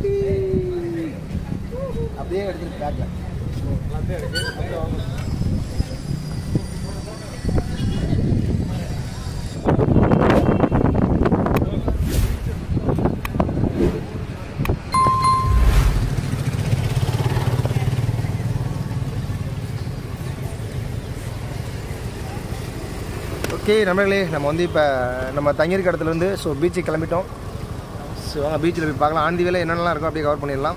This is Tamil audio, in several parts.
குட்டி அப்படியே எடுத்துட்டு பேக்கில் ஓகே நண்பர்களே நம்ம வந்து இப்போ நம்ம தங்கியிருக்க இடத்துலேருந்து ஸோ பீச்சுக்கு கிளம்பிட்டோம் ஸோ அங்கே பீச்சில் போய் பார்க்கலாம் ஆந்தி வேலை என்னென்னலாம் இருக்கும் அப்படியே கவர் பண்ணிடலாம்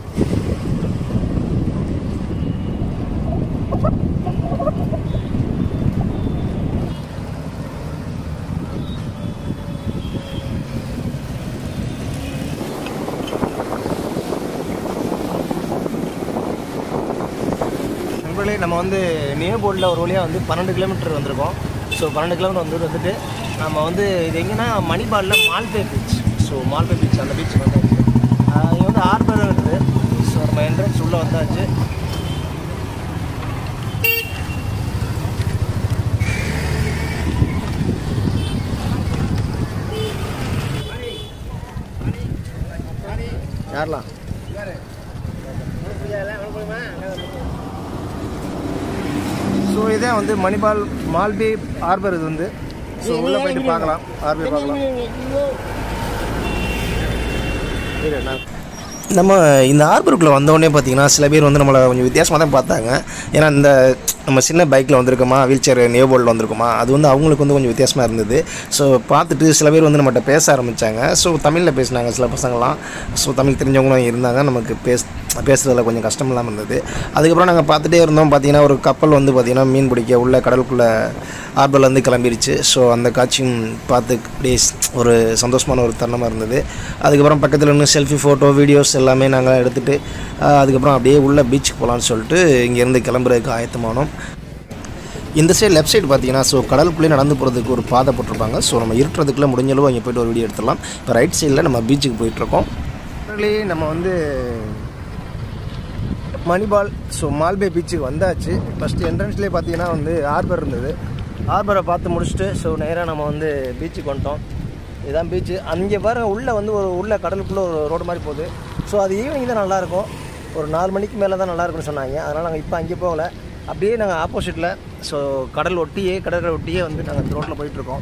நண்பர்களே நம்ம வந்து நியர் போர்டில் ஒரு வழியாக வந்து பன்னெண்டு கிலோமீட்டர் வந்திருக்கோம் ஸோ பன்னெண்டு கிலோமீட்டர் வந்து வந்துட்டு நம்ம வந்து இது எங்கன்னா மணிபாலில் Malpe beach so Malpe beach அந்த பீச் வந்தாச்சு ஆஹ் இங்க வந்து ஆர்பர் இருக்குது ஸோ நம்ம என்ட்ரன்ஸ் உள்ளே வந்தாச்சு யாரெல்லாம் ஸோ இதே வந்து மணிபால் மால்பே ஹார்பர் இது வந்து ஸோ உள்ளே போயிட்டு பார்க்கலாம் ஹார்பே பார்க்கலாம் இரு, நான் நம்ம இந்த ஹார்பருக்குள்ளே வந்தோடனே பார்த்தீங்கன்னா சில பேர் வந்து நம்மளை கொஞ்சம் வித்தியாசமாக தான் பார்த்தாங்க ஏன்னா இந்த நம்ம சின்ன பைக்கில் வந்திருக்கோமா வீல் சேர் நேபோர்டில் வந்திருக்குமா அது வந்து அவங்களுக்கு வந்து கொஞ்சம் வித்தியாசமாக இருந்தது ஸோ பார்த்துட்டு சில பேர் வந்து நம்மகிட்ட பேச ஆரம்பித்தாங்க ஸோ தமிழில் பேசினாங்க சில பசங்களாம் ஸோ தமிழ் தெரிஞ்சவங்களும் இருந்தாங்க நமக்கு பேச பேசுறதுல கொஞ்சம் கஷ்டம் இல்லாமல் இருந்தது அதுக்கப்புறம் நாங்கள் பார்த்துட்டே இருந்தோம் பார்த்தீங்கன்னா ஒரு கப்பல் வந்து பார்த்திங்கன்னா மீன் பிடிக்க உள்ள கடலுக்குள்ளே ஹார்பர்லேருந்து கிளம்பிருச்சு ஸோ அந்த காட்சியும் பார்த்து அப்படியே ஒரு சந்தோஷமான ஒரு தருணமாக இருந்தது அதுக்கப்புறம் பக்கத்தில் இன்னும் செல்ஃபி ஃபோட்டோ வீடியோஸ் எல்லாமே நாங்கள் எடுத்துகிட்டு அதுக்கப்புறம் அப்படியே உள்ள பீச்சுக்கு போகலான்னு சொல்லிட்டு இங்கேருந்து கிளம்புறதுக்கு ஆயத்தமானோம் இந்த சைடு லெஃப்ட் சைடு பார்த்தீங்கன்னா ஸோ கடலுக்குள்ளே நடந்து போகிறதுக்கு ஒரு பாதை போட்டிருப்பாங்க ஸோ நம்ம இருட்டுறதுக்குள்ளே முடிஞ்சளவு அங்கே போயிட்டு ஒரு வீடியோ எடுத்துடலாம் இப்போ ரைட் சைடில் நம்ம பீச்சுக்கு போயிட்டுருக்கோம் நம்ம வந்து மணிபால் ஸோ மால்பே பீச்சுக்கு வந்தாச்சு ஃபஸ்ட்டு என்ட்ரன்ஸ்லேயே பார்த்தீங்கன்னா வந்து ஹார்பர் இருந்தது ஹார்பரை பார்த்து முடிச்சுட்டு ஸோ நேராக நம்ம வந்து பீச்சுக்கு வந்துட்டோம் இதுதான் பீச்சு அங்கே பாருங்க உள்ளே வந்து ஒரு உள்ள கடலுக்குள்ளே ஒரு ரோடு மாதிரி போகுது ஸோ அது ஈவினிங் தான் நல்லாயிருக்கும் ஒரு நாலு மணிக்கு மேலே தான் நல்லாயிருக்கும்னு சொன்னாங்க அதனால் நாங்கள் இப்போ அங்கே போகல அப்படியே நாங்கள் ஆப்போசிட்டில் ஸோ கடல் ஒட்டியே கடற்கரை ஒட்டியே வந்து நாங்கள் இந்த ரோட்டில் போயிட்டுருக்கோம்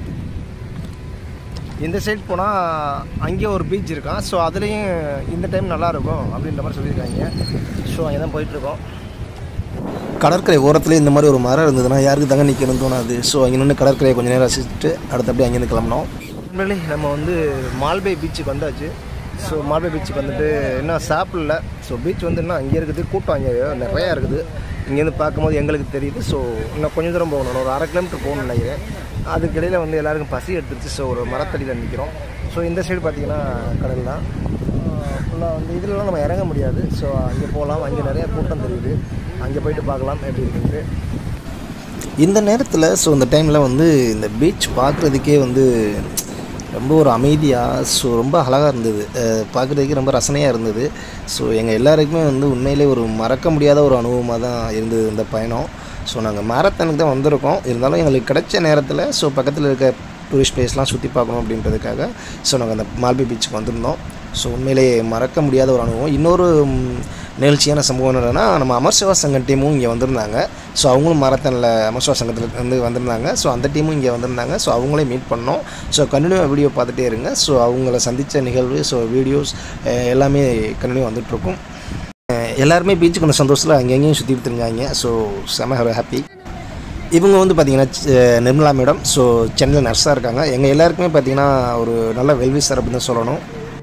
இந்த சைடு போனால் அங்கே ஒரு பீச் இருக்கான் ஸோ அதுலேயும் இந்த டைம் நல்லாயிருக்கும் அப்படின்ற மாதிரி சொல்லியிருக்காங்க ஸோ அங்கே தான் போயிட்டுருக்கோம் கடற்கரை ஓரத்தில் இந்த மாதிரி ஒரு மரம் இருந்ததுன்னா யாருக்கு தங்க நிற்கணும்னு தோணாது ஸோ அங்கே நின்று கடற்கரையை கொஞ்சம் நேரம் ரசிச்சுட்டு அடுத்தபடி அங்கேருந்து கிளம்பினோம் உண்மையிலே நம்ம வந்து மால்பே பீச்சுக்கு வந்தாச்சு ஸோ மால்பே பீச்சுக்கு வந்துட்டு இன்னும் சாப்பிடல ஸோ பீச் வந்து இன்னும் அங்கே இருக்குது கூட்டம் அங்கே நிறையா இருக்குது இங்கேருந்து பார்க்கும்போது எங்களுக்கு தெரியுது ஸோ இன்னும் கொஞ்சம் தூரம் போகணும் ஒரு அரை கிலோமீட்டர் போகணும்னு நினைக்கிறேன் அதுக்கிடையில் வந்து எல்லாருக்கும் பசி எடுத்துருச்சு ஸோ ஒரு மரத்தடியில் நிற்கிறோம் ஸோ இந்த சைடு பார்த்தீங்கன்னா கடல் தான் ஃபுல்லாக வந்து இதுலலாம் நம்ம இறங்க முடியாது ஸோ அங்கே போகலாம் அங்கே நிறைய கூட்டம் தெரியுது அங்கே போயிட்டு பார்க்கலாம் எப்படி இருக்குன்ட்டு இந்த நேரத்தில் ஸோ இந்த டைமில் வந்து இந்த பீச் பார்க்குறதுக்கே வந்து ரொம்ப ஒரு அமைதியாக ஸோ ரொம்ப அழகாக இருந்தது பார்க்குறதுக்கே ரொம்ப ரசனையாக இருந்தது ஸோ எங்கள் எல்லாருக்குமே வந்து உண்மையிலே ஒரு மறக்க முடியாத ஒரு அனுபவமாக தான் இருந்தது இந்த பயணம் ஸோ நாங்கள் மேரத்தானுக்கு தான் வந்திருக்கோம் இருந்தாலும் எங்களுக்கு கிடைச்ச நேரத்தில் ஸோ பக்கத்தில் இருக்க டூரிஸ்ட் பிளேஸ்லாம் சுற்றி பார்க்கணும் அப்படின்றதுக்காக ஸோ நாங்கள் அந்த மால்பி பீச்சுக்கு வந்திருந்தோம் ஸோ உண்மையிலே மறக்க முடியாத ஒரு அனுபவம் இன்னொரு ம், நிகழ்ச்சியான சம்பவம் என்னன்னா நம்ம அமர் சிவா சங்கம் டீமும் இங்கே வந்திருந்தாங்க ஸோ அவங்களும் மரத்தனில் அமர் சிவா சங்கத்தில் இருந்து வந்திருந்தாங்க ஸோ அந்த டீமும் இங்கே வந்திருந்தாங்க ஸோ அவங்களே மீட் பண்ணோம் ஸோ கண்டினியூவாக வீடியோ பார்த்துட்டே இருங்க ஸோ அவங்கள சந்தித்த நிகழ்வு ஸோ வீடியோஸ் எல்லாமே கண்டினியூ வந்துட்டுருக்கும் அஹ் எல்லாருமே பீச்சுக்கு கொஞ்சம் சந்தோஷத்தில் அங்கங்கேயும் சுற்றிட்டு தெரிஞ்சாங்க ஸோ செம ஹாப்பி இவங்க வந்து பார்த்திங்கன்னா ச்ச- நிர்மலா மேடம் ஸோ சென்னையில் நர்ஸாக இருக்காங்க எங்கள் எல்லாருக்குமே பார்த்திங்கன்னா ஒரு நல்ல வெல்விசர் அப்படின்னு தான் சொல்லணும்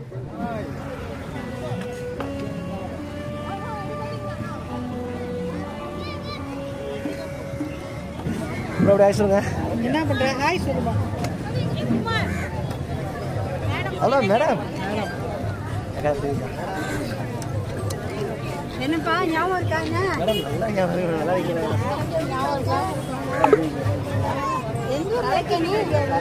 ப்ரோ அப்படி ஆயிடுச்சுங்க என்ன பண்ற ஹாய் சொல்லுமா ஹலோ மேடம் என்னப்பா ஞாபகம் இருக்காங்க மேடம் நல்லா ஞாபகம் இருக்கு, நல்லா இருக்கீங்க ஞாபகம் இருக்கா எங்க கலைக்க நீ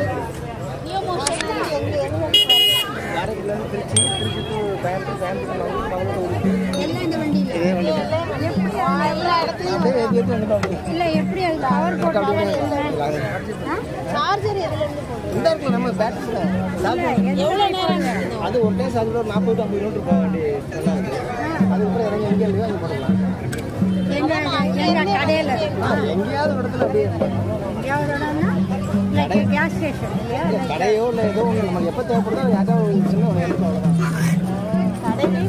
காரைக்குடிலேருந்து திருச்சி திருச்சி டு கோயம்புத்தூர் கோயம்புத்தூர் மங்களூர் எல்லாம் இந்த வண்டியில இதே வண்டி எப்படி எல்லா இடத்துலயும் அப்படியே ஏற்றி ஏற்றி வந்துட்டோம் இல்ல எப்படி அது பவர் போட்டாலும் சார்ஜர் எதுல இருந்து போடுறது இந்த இருக்குல்ல நம்ம பேட்டரியில் எவ்வளவு நேரம் அது ஒரு டேஸ் அது ஒரு நாற்பது டு ஐம்பது கிலோமீட்டர் போக வேண்டிய நல்லா இருக்கு அதுக்கப்புறம் இறங்கி எங்கே இல்லையோ அங்கே போட்டுக்கலாம் எங்க எங்க கடையில ஆ, எங்கேயாவது ஒரு இடத்துல அப்படியே எங்கேயாவது இடம்னா லைக் கேஸ் ஸ்டேஷன் இல்லையா இல்ல, கடையோ இல்லை ஏதோ ஒன்று நமக்கு எப்போ தேவைப்படுதோ அது யாருக்காவது ஒரு சின்ன ஒரு ஹெல்ப் அவ்வளோதான் கடையிலே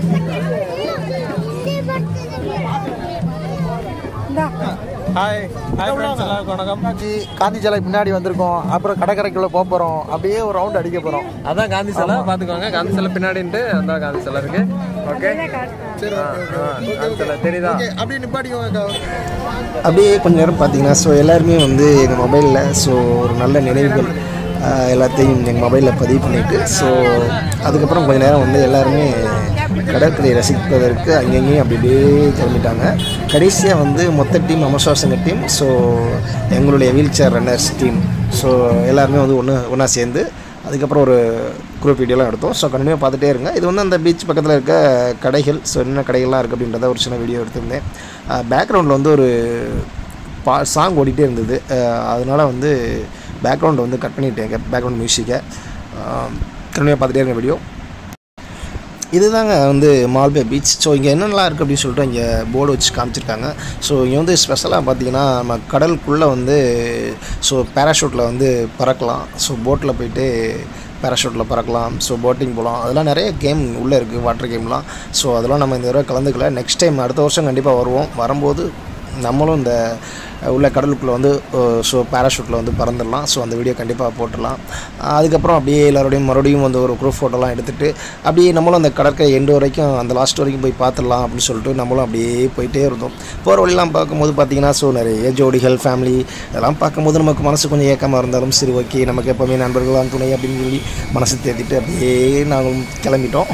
போய் ஹாய் ஹாய் ஃப்ரெண்ட்ஸ் எல்லாருக்கும் வணக்கம் காந்தி சிலை பின்னாடி வந்திருக்கோம் அப்புறம் கடற்கரைக்குள்ள போக போறோம் அப்படியே ஒரு ரவுண்ட் அடிக்க போறோம் அதான் காந்தி சிலை பார்த்துக்கோங்க காந்தி சிலை பின்னாடின்ட்டு அந்த காந்தி சிலை இருக்கு ஓகே சரி காந்தி சிலை தெரியுதா அப்படியே நிப்பாட்டிக்கோங்க அப்படியே கொஞ்ச நேரம் பார்த்தீங்கன்னா ஸோ எல்லாருமே வந்து எங்கள் மொபைலில் ஸோ ஒரு நல்ல நினைவுகள் ஆஹ், எல்லாத்தையும் எங்கள் மொபைலில் பதிவு பண்ணிட்டு ஸோ அதுக்கப்புறம் கொஞ்ச நேரம் வந்து எல்லாருமே கடற்கரை ரசிப்பதற்கு அங்கங்கேயும் அப்படி அப்படியே கிளம்பிட்டாங்க கடைசியாக வந்து மொத்த டீம் அமர்சுவாசங்க டீம் ஸோ எங்களுடைய wheelchair runners team so எல்லாருமே வந்து ஒன்று ஒன்றா சேர்ந்து அதுக்கப்புறம் ஒரு குரூப் வீடியோலாம் எடுத்தோம் ஸோ கண்டினியூவாக பார்த்துட்டே இருங்க இது வந்து அந்த பீச் பக்கத்தில் இருக்க கடைகள் ஸோ என்ன கடைகள்லாம் இருக்குது அப்படின்றத ஒரு சின்ன வீடியோ எடுத்திருந்தேன் பேக்ரவுண்டில் வந்து ஒரு பா சாங் ஓடிட்டே இருந்தது அஹ் அதனால வந்து பேக்ரவுண்ட் வந்து கட் பண்ணிட்டேன் பேக்ரவுண்ட் மியூசிக்கை கண்டினியூவாக பார்த்துட்டே இருங்க வீடியோ இதுதாங்க வந்து மால்பே பீச் ஸோ இங்கே என்னென்னலாம் இருக்குது அப்படின்னு சொல்லிட்டு இங்கே போர்டு வச்சு காமிச்சிருக்காங்க ஸோ இங்கே வந்து ஸ்பெஷலாக பார்த்தீங்கன்னா நம்ம கடலுக்குள்ளே வந்து ஸோ பேராஷூட்டில் வந்து பறக்கலாம் ஸோ போட்டில் போயிட்டு பேராஷூட்டில் பறக்கலாம் ஸோ போட்டிங் போகலாம் அதெல்லாம் நிறைய கேம் உள்ளே இருக்குது வாட்டர் கேம்லாம் ஸோ அதெல்லாம் நம்ம இந்த தடவை கலந்துக்கல நெக்ஸ்ட் டைம் அடுத்த வருஷம் கண்டிப்பாக வருவோம் வரும்போது நம்மளும் இந்த உள்ள கடலுக்குள்ளே வந்து ஸோ பேராஷூட்டில் வந்து பறந்துடலாம் ஸோ அந்த வீடியோ கண்டிப்பாக போட்டுடலாம் அதுக்கப்புறம் அப்படியே எல்லாரோடையும் மறுபடியும் வந்து ஒரு குரூப் ஃபோட்டோலாம் எடுத்துகிட்டு அப்படியே நம்மளும் அந்த கடற்கரை எண்டு வரைக்கும் அந்த லாஸ்ட் வரைக்கும் போய் பார்த்துடலாம் அப்படின்னு சொல்லிட்டு நம்மளும் அப்படியே போயிட்டே இருந்தோம் போகிற வழிலாம் பார்க்கும்போது பார்த்தீங்கன்னா ஸோ நிறைய ஜோடிகள் ஃபேமிலி இதெல்லாம் பார்க்கும்போது நமக்கு மனசு கொஞ்சம் ஏக்கமாக இருந்தாலும் சரி ஓகே நமக்கு எப்போவுமே நண்பர்களாம் துணை அப்படின்னு சொல்லி மனசு தேத்திட்டு அப்படியே நாங்களும் கிளம்பிட்டோம்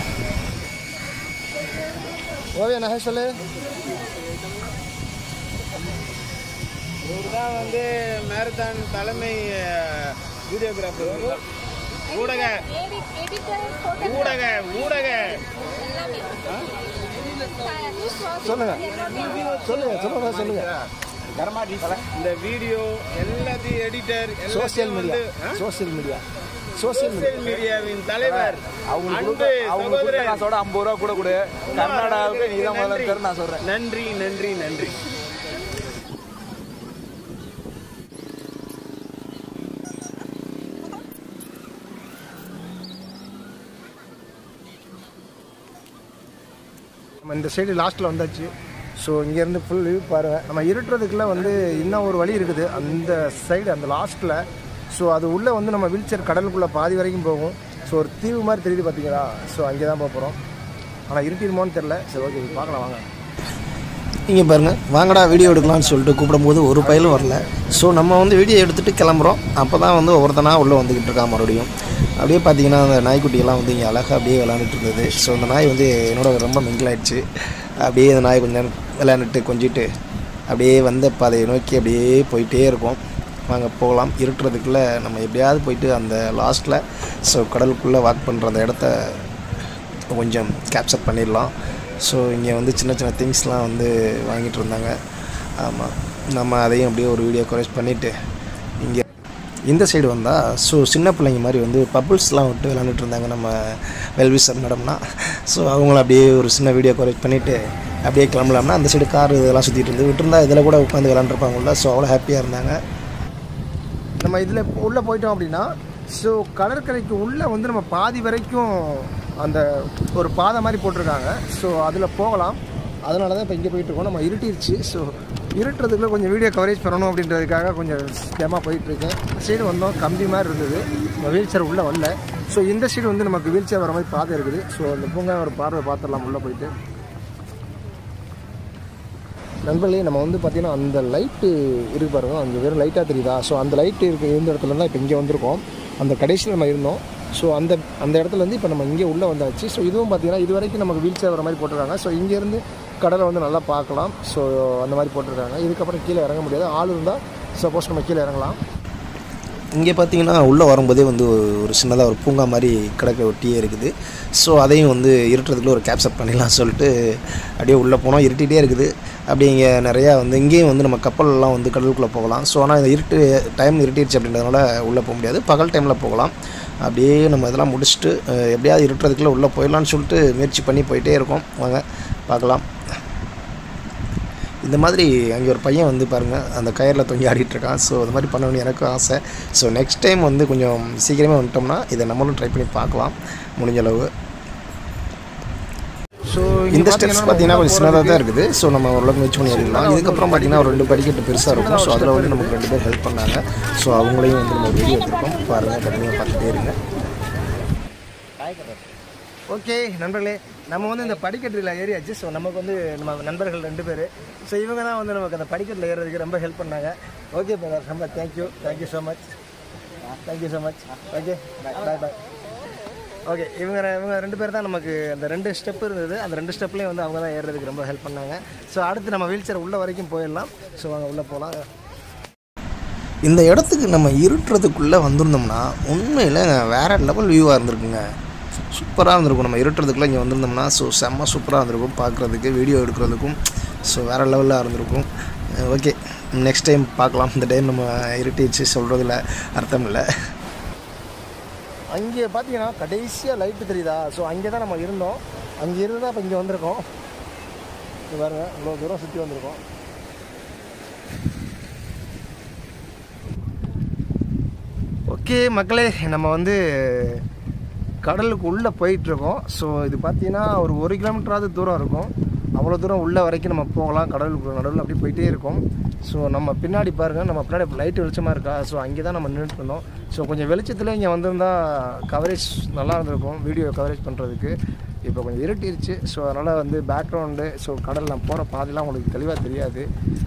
ஓவியா நகை சொல்லு இவர்தான் வந்து மேரத்தான் தலைமை வீடியோகிராஃபர் ஊடக ஊடக ஊடக சொல்லுங்க சொல்லுங்க சொல்லுங்க சொல்லுங்க இந்த வீடியோ எல்லாத்தையும் editor social media social media social media social மீடியாவின் தலைவர் அவங்களுக்கு அன்பு கொடுத்த- அவங்களுக்கு கொடுத்த சகோதரர் காசோட ஐம்பது ரூபா கூட கொடு கர்நாடகாவுக்கு நீ தான் முதலமைச்சர் நான் சொல்றேன் நன்றி நன்றி நன்றி நம்ம இந்த சைடு லாஸ்ட்டில் வந்தாச்சு ஸோ இங்கேருந்து ஃபுல் வியூ பாருங்கள் நம்ம இருட்டுறதுக்குள்ள வந்து இன்னும் ஒரு வழி இருக்குது அந்த சைடு அந்த லாஸ்ட்டில் ஸோ அது உள்ளே வந்து நம்ம வீல்சேர் கடலுக்குள்ளே பாதி வரைக்கும் போகும் ஸோ ஒரு தீவு மாதிரி தெரியுது பார்த்தீங்களா ஸோ அங்கே தான் போக போகிறோம் ஆனால் இருட்டிடுமோன்னு தெரில சரி ஓகே பார்க்கலாம் வாங்க இங்கே பாருங்கள் வாங்கடா வீடியோ எடுக்கலாம்னு சொல்லிட்டு கூப்பிடும்போது ஒரு பயலும் வரல ஸோ நம்ம வந்து வீடியோ எடுத்துகிட்டு கிளம்புறோம் அப்போ தான் வந்து ஒவ்வொருத்தனா உள்ளே வந்துக்கிட்டு இருக்கான் மறுபடியும் அப்படியே பார்த்தீங்கன்னா அந்த நாய்க்குட்டியெல்லாம் வந்து இங்கே அழகாக அப்படியே விளாண்டுட்டு இருந்தது ஸோ அந்த நாய் வந்து என்னோட ரொம்ப மிங்கிள் ஆயிடுச்சு அப்படியே அந்த நாய் கொஞ்ச நேரம் விளையாண்டுட்டு கொஞ்சிட்டு அப்படியே வந்த பாதையை நோக்கி அப்படியே போயிட்டே இருக்கோம் வாங்க போகலாம் இருட்டுறதுக்குள்ளே நம்ம எப்படியாவது போயிட்டு அந்த லாஸ்ட்டில் ஸோ கடலுக்குள்ளே வாக் பண்ணுற அந்த இடத்த கொஞ்சம் கேப்சர் பண்ணிடலாம் ஸோ இங்கே வந்து சின்ன சின்ன திங்ஸ்லாம் வந்து வாங்கிட்டு இருந்தாங்க ஆமாம் நம்ம அதையும் அப்படியே ஒரு வீடியோ கவரேஜ் பண்ணிவிட்டு இங்கே இந்த சைடு வந்தால் ஸோ சின்ன பிள்ளைங்க மாதிரி வந்து பப்புள்ஸ்லாம் விட்டு விளாண்டுட்டு இருந்தாங்க நம்ம வெல்விசர் மேடம்னா ஸோ அவங்கள அப்படியே ஒரு சின்ன வீடியோ கவரேஜ் பண்ணிவிட்டு அப்படியே கிளம்பலாம்னா அந்த சைடு கார் இதெல்லாம் சுற்றிட்டு இருந்து விட்டுருந்தா இதில் கூட உட்காந்து விளாண்டுருப்பாங்கல்ல ஸோ அவ்வளோ ஹாப்பியாக இருந்தாங்க நம்ம இதில் உள்ளே போயிட்டோம் அப்படின்னா ஸோ கடற்கரைக்கு உள்ளே வந்து நம்ம பாதி வரைக்கும் அந்த ஒரு பாதை மாதிரி போட்டிருக்காங்க ஸோ அதில் போகலாம் அதனால தான் இப்போ இங்கே போயிட்டுருக்கோம் நம்ம இருட்டிருச்சு ஸோ இருட்டுறதுக்குள்ள கொஞ்சம் வீடியோ கவரேஜ் பண்ணணும் அப்படின்றதுக்காக கொஞ்சம் ஸ்டெமாக போயிட்டுருக்கேன் சைடு வந்தோம் கம்பி மாதிரி இருந்தது நம்ம வீல் சேர் உள்ளே வரல ஸோ இந்த சைடு வந்து நமக்கு வீல் சேர் வர மாதிரி பாதை இருக்குது ஸோ அந்த பூங்கா ஒரு பார்வை பார்த்துடலாம் உள்ளே போயிட்டு நண்பர்களே நம்ம வந்து பார்த்தீங்கன்னா அந்த லைட்டு இருக்கு பாருங்க அங்கே வெறும் லைட்டாக தெரியுதா ஸோ அந்த லைட்டு இருக்க இருந்த இடத்துல தான் இப்போ இங்கே வந்திருக்கோம் அந்த கடைசியில் நம்ம இருந்தோம் ஸோ அந்த அந்த இடத்துல இருந்து இப்போ நம்ம இங்கே உள்ளே வந்தாச்சு ஸோ இதுவும் பார்த்தீங்கன்னா இது வரைக்கும் நமக்கு வீல் சேர் வர மாதிரி போட்டிருக்காங்க ஸோ இங்கேருந்து கடலை வந்து நல்லா பார்க்கலாம் ஸோ அந்த மாதிரி போட்டிருக்காங்க இதுக்கப்புறம் கீழே இறங்க முடியாது ஆள் இருந்தால் சப்போஸ் நம்ம கீழே இறங்கலாம் இங்கே பார்த்தீங்கன்னா உள்ளே வரும்போதே வந்து ஒரு சின்னதாக ஒரு பூங்கா மாதிரி கிடக்க ஒட்டியே இருக்குது ஸோ அதையும் வந்து இருட்டுறதுக்குள்ள ஒரு கேப்சர் பண்ணிடலாம் சொல்லிட்டு அப்படியே உள்ளே போனோம் இருட்டிகிட்டே இருக்குது அப்படி இங்கே நிறையா வந்து இங்கேயும் வந்து நம்ம கப்பல்லாம் வந்து கடலுக்குள்ளே போகலாம் ஸோ ஆனால் இந்த இருட்டு டைம் இருட்டிடுச்சு அப்படின்றதுனால உள்ளே போக முடியாது பகல் டைமில் போகலாம் அப்படியே நம்ம இதெல்லாம் முடிச்சுட்டு அஹ், எப்படியாவது இருட்டுறதுக்குள்ளே உள்ளே போயிடலான்னு சொல்லிட்டு முயற்சி பண்ணி போயிட்டே இருக்கோம் வாங்க பார்க்கலாம் இந்த மாதிரி அங்கே ஒரு பையன் வந்து பாருங்கள் அந்த கயரில் தொங்கி ஆடிட்டு இருக்கான் ஸோ அது மாதிரி பண்ணணும்னு எனக்கும் ஆசை ஸோ நெக்ஸ்ட் டைம் வந்து கொஞ்சம் சீக்கிரமே வந்துட்டோம்னா இதை நம்மளும் ட்ரை பண்ணி பார்க்கலாம் முடிஞ்ச அளவு ஸோ இந்த ஸ்டெப்ஸ் பார்த்தீங்கன்னா கொஞ்சம் சின்னதாக தான் இருக்குது ஸோ நம்ம ஓரளவுக்கு முயற்சி பண்ணி ஏறிடலாம் இதுக்கப்புறம் பார்த்தீங்கன்னா ஒரு ரெண்டு படிக்கட்டு பெருசாக இருக்கும் ஸோ அதில் வந்து நமக்கு ரெண்டு பேர் ஹெல்ப் பண்ணாங்க ஸோ அவங்களையும் வந்து நம்ம வீடியோ எடுத்திருக்கோம் பாருங்கள் கண்டிப்பாக பார்த்துட்டே இருங்க ஓகே நண்பர்களே நம்ம வந்து இந்த படிக்கட்டில் ஏறியாச்சு ஸோ நமக்கு வந்து நம்ம நண்பர்கள் ரெண்டு பேர் ஸோ இவங்க தான் வந்து நமக்கு அந்த படிக்கட்டில் ஏறுறதுக்கு ரொம்ப ஹெல்ப் பண்ணாங்க ஓகே பிரதர் ரொம்ப thank you thank you so much thank you so much okay bye bye okay இவங்க ரெ- இவங்க ரெண்டு பேர் தான் நமக்கு அந்த ரெண்டு ஸ்டெப் இருந்தது அந்த ரெண்டு ஸ்டெப்லேயும் வந்து அவங்க தான் ஏறுறதுக்கு ரொம்ப ஹெல்ப் பண்ணாங்க ஸோ அடுத்து நம்ம வீல் சேர் உள்ள வரைக்கும் போயிடலாம் ஸோ வாங்க உள்ளே போகலாம் இந்த இடத்துக்கு நம்ம இருட்டுறதுக்குள்ளே வந்திருந்தோம்னா உண்மையில் வேறு லெவல் வியூவாக இருந்திருக்குங்க சூப்பராக இருந்திருக்கும் நம்ம இருட்டுறதுக்குள்ளே இங்கே வந்திருந்தோம்னா ஸோ செம்ம சூப்பராக இருந்திருக்கும் பார்க்குறதுக்கு வீடியோ எடுக்கிறதுக்கும் ஸோ வேறு லெவலில் இருந்திருக்கும் ஓகே நெக்ஸ்ட் டைம் பார்க்கலாம் இந்த டைம் நம்ம இருட்டிச்சு சொல்கிறதுல அர்த்தம் இல்லை அங்கே பார்த்தீங்கன்னா கடைசியாக லைட்டு தெரியுதா ஸோ அங்கே தான் நம்ம இருந்தோம் அங்கே இருந்து தான் இப்போ இங்கே வந்திருக்கோம் இது பாருங்க இவ்வளோ தூரம் சுற்றி வந்திருக்கோம் ஓகே மக்களே நம்ம வந்து கடலுக்கு உள்ளே போயிட்டுருக்கோம் ஸோ இது பார்த்தீங்கன்னா ஒரு ஒரு கிலோமீட்டராவது தூரம் இருக்கும் அவ்வளோ தூரம் உள்ள வரைக்கும் நம்ம போகலாம் கடலுக்கு நடுவில் அப்படி போயிட்டே இருக்கோம் ஸோ நம்ம பின்னாடி பாருங்கள் நம்ம பின்னாடி லைட் வெளிச்சமாக இருக்கா ஸோ அங்கே தான் நம்ம நின்றுட்டு இருந்தோம் ஸோ கொஞ்சம் வெளிச்சத்தில் இங்கே வந்திருந்தா கவரேஜ் நல்லா இருந்திருக்கும் வீடியோ கவரேஜ் பண்ணுறதுக்கு இப்போ கொஞ்சம் இருட்டிருச்சு ஸோ அதனால் வந்து பேக்ரவுண்டு ஸோ கடல் நான் போகிற பாதைலாம் உங்களுக்கு தெளிவாக தெரியாது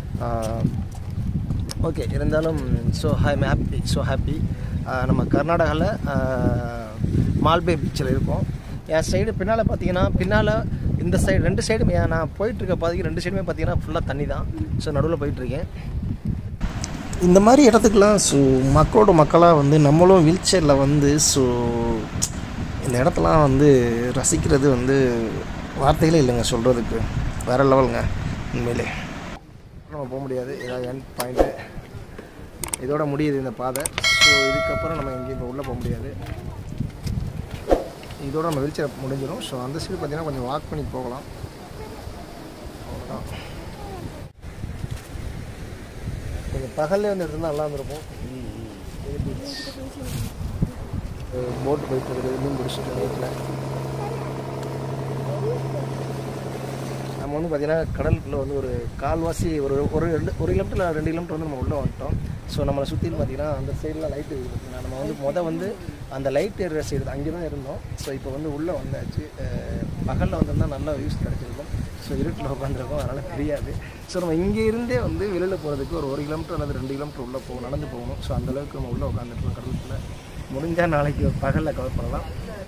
ஓகே இருந்தாலும் so I am happy so happy நம்ம கர்நாடகாவில் மால்பே பீச்சில் இருக்கோம் என் சைடு பின்னால் பார்த்தீங்கன்னா பின்னால் இந்த சைடு ரெண்டு சைடும் நான் போயிட்டுருக்க பாதைக்கு ரெண்டு சைடுமே பார்த்தீங்கன்னா ஃபுல்லாக தண்ணி தான் ஸோ நடுவில் போயிட்டுருக்கேன் இந்த மாதிரி இடத்துக்குலாம் ஸோ மக்களோட மக்களாக வந்து நம்மளும் வீல் சேரில் வந்து ஸோ இந்த இடத்தெல்லாம் வந்து ரசிக்கிறது வந்து வார்த்தைகளே இல்லைங்க சொல்கிறதுக்கு வேறு லெவலுங்க உண்மையிலே நம்ம போக முடியாது ஏதாவது எண்ட் பாயிண்ட்டு இதோட முடியுது இந்த பாதை ஸோ இதுக்கப்புறம் நம்ம எங்கேயும் இப்போ உள்ளே போக முடியாது இதோட நம்ம வெளிச்சம் முடிஞ்சிடும் ஸோ அந்த சைடு பார்த்தீங்கன்னா கொஞ்சம் வாக் பண்ணி போகலாம் அவ்வளோதான் கொஞ்சம் பகல்லே வந்து எடுத்திருந்தா நல்லா இருந்திருக்கும் போட்டு போயிட்டு இருக்குது மீன் பிடிச்சிட்டு நைட்டில் நம்ம வந்து பார்த்தீங்கன்னா கடலுக்குள்ளே வந்து ஒரு கால்வாசி ஒரு ஒரு ரெண்டு ஒரு கிலோமீட்டர் ரெண்டு கிலோமீட்டர் வந்து நம்ம உள்ளே வந்துட்டோம் ஸோ நம்மளை சுற்றிலும் பார்த்தீங்கன்னா அந்த சைடில் லைட் இருக்குது பார்த்தீங்கன்னா நம்ம வந்து மொதல் வந்து அந்த லைட் ஏறுற சைடு அங்கே தான் இருந்தோம் ஸோ இப்போ வந்து உள்ளே வந்தாச்சு பகலில் வந்திருந்தால் நல்ல வியூஸ் கிடச்சிருக்கும் ஸோ இருட்டில் உட்காந்துருக்கோம் அதனால் தெரியாது ஸோ நம்ம இங்கே இருந்தே வந்து வெளியில் போகிறதுக்கு ஒரு ஒரு கிலோமீட்டர் அல்லது ரெண்டு கிலோமீட்டர் உள்ளே போகணும் நடந்து போகணும் ஸோ அந்தளவுக்கு நம்ம உள்ளே உட்காந்துருக்கோம் கடலுக்குள்ளே முடிஞ்சால் நாளைக்கு பகலில் கவர் பண்ணலாம்